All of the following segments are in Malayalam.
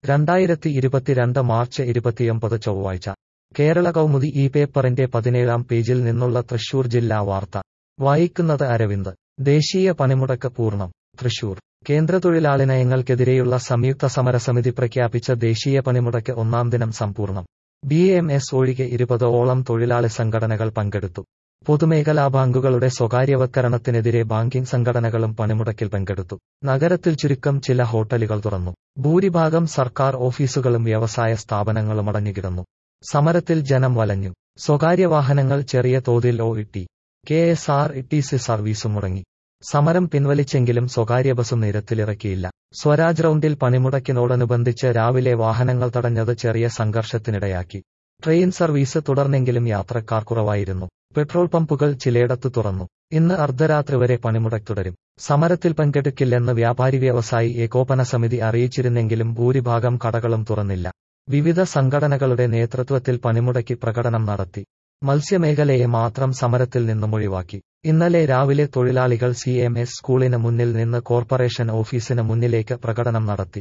രണ്ടായിരത്തി ഇരുപത്തിരണ്ട് മാർച്ച് ഇരുപത്തിയൊമ്പത് ചൊവ്വാഴ്ച കേരള കൗമുദി ഈ പേപ്പറിന്റെ പതിനേഴാം പേജിൽ നിന്നുള്ള തൃശൂർ ജില്ലാ വാർത്ത വായിക്കുന്നത് അരവിന്ദ് ദേശീയ പണിമുടക്ക് പൂർണ്ണം തൃശൂർ കേന്ദ്ര തൊഴിലാളി നയങ്ങൾക്കെതിരെയുള്ള സംയുക്ത സമരസമിതി പ്രഖ്യാപിച്ച ദേശീയ പണിമുടക്ക് ഒന്നാം ദിനം സമ്പൂർണ്ണം ബി എം എസ് ഒഴികെ ഇരുപതോളം തൊഴിലാളി സംഘടനകൾ പങ്കെടുത്തു പൊതുമേഖലാ ബാങ്കുകളുടെ സ്വകാര്യവത്കരണത്തിനെതിരെ ബാങ്കിംഗ് സംഘടനകളും പണിമുടക്കിൽ പങ്കെടുത്തു നഗരത്തിൽ ചുരുക്കം ചില ഹോട്ടലുകൾ തുറന്നു ഭൂരിഭാഗം സർക്കാർ ഓഫീസുകളും വ്യവസായ സ്ഥാപനങ്ങളും അടഞ്ഞുകിടന്നു സമരത്തിൽ ജനം വലഞ്ഞു സ്വകാര്യ വാഹനങ്ങൾ ചെറിയ തോതിൽ ഒ ഇട്ടി K S R T C സർവീസും മുടങ്ങി സമരം പിൻവലിച്ചെങ്കിലും സ്വകാര്യ ബസ് നിരത്തിലിറക്കിയില്ല സ്വരാജ് റൌണ്ടിൽ പണിമുടക്കിനോടനുബന്ധിച്ച് രാവിലെ വാഹനങ്ങൾ തടഞ്ഞത് ചെറിയ സംഘർഷത്തിനിടയാക്കി ട്രെയിൻ സർവീസ് തുടർന്നെങ്കിലും യാത്രക്കാർ കുറവായിരുന്നു പെട്രോൾ പമ്പുകൾ ചിലയിടത്ത് തുറന്നു ഇന്ന് അർദ്ധരാത്രി വരെ പണിമുടക്ക് തുടരും സമരത്തിൽ പങ്കെടുക്കില്ലെന്ന് വ്യാപാരി വ്യവസായി ഏകോപന സമിതി അറിയിച്ചിരുന്നെങ്കിലും ഭൂരിഭാഗം കടകളും തുറന്നില്ല വിവിധ സംഘടനകളുടെ നേതൃത്വത്തിൽ പണിമുടക്കി പ്രകടനം നടത്തി മത്സ്യമേഖലയെ മാത്രം സമരത്തിൽ നിന്നും ഒഴിവാക്കി ഇന്നലെ രാവിലെ തൊഴിലാളികൾ സി എം എസ് സ്കൂളിന് മുന്നിൽ നിന്ന് കോർപ്പറേഷൻ ഓഫീസിന് മുന്നിലേക്ക് പ്രകടനം നടത്തി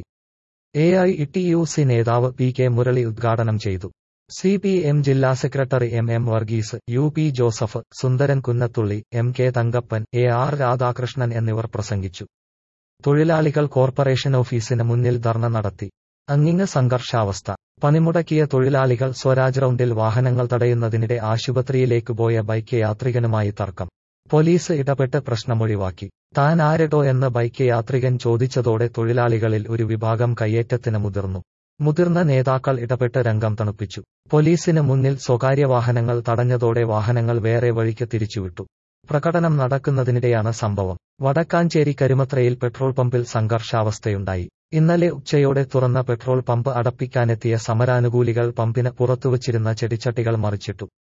A I T U C നേതാവ് പി കെ മുരളി ഉദ്ഘാടനം ചെയ്തു സി പി എം ജില്ലാ സെക്രട്ടറി M M Varghese U P Joseph Sundaran Kunnathully M K Thankappan A R Radhakrishnan എന്നിവർ പ്രസംഗിച്ചു തൊഴിലാളികൾ കോർപ്പറേഷൻ ഓഫീസിന് മുന്നിൽ ധർണ നടത്തി അങ്ങിങ്ങ് സംഘർഷാവസ്ഥ പണിമുടക്കിയ തൊഴിലാളികൾ സ്വരാജ് റൌണ്ടിൽ വാഹനങ്ങൾ തടയുന്നതിനിടെ ആശുപത്രിയിലേക്ക് പോയ ബൈക്ക് യാത്രികനുമായി തർക്കം പോലീസ് ഇടപെട്ട് പ്രശ്നമൊഴിവാക്കി താൻ ആരടോ എന്ന് ബൈക്ക് യാത്രികൻ ചോദിച്ചതോടെ തൊഴിലാളികളിൽ ഒരു വിഭാഗം കയ്യേറ്റത്തിന് മുതിർന്നു മുതിർന്ന നേതാക്കൾ ഇടപെട്ട് രംഗം തണുപ്പിച്ചു പോലീസിന് മുന്നിൽ സ്വകാര്യ വാഹനങ്ങൾ തടഞ്ഞതോടെ വാഹനങ്ങൾ വേറെ വഴിക്ക് തിരിച്ചുവിട്ടു പ്രകടനം നടക്കുന്നതിനിടെയാണ് സംഭവം വടക്കാഞ്ചേരി കരുമത്രയിൽ പെട്രോൾ പമ്പിൽ സംഘർഷാവസ്ഥയുണ്ടായി ഇന്നലെ ഉച്ചയോടെ തുറന്ന പെട്രോൾ പമ്പ് അടപ്പിക്കാനെത്തിയ സമരാനുകൂലികൾ പമ്പിന് പുറത്തുവച്ചിരുന്ന ചെടിച്ചട്ടികൾ മറിച്ചിട്ടു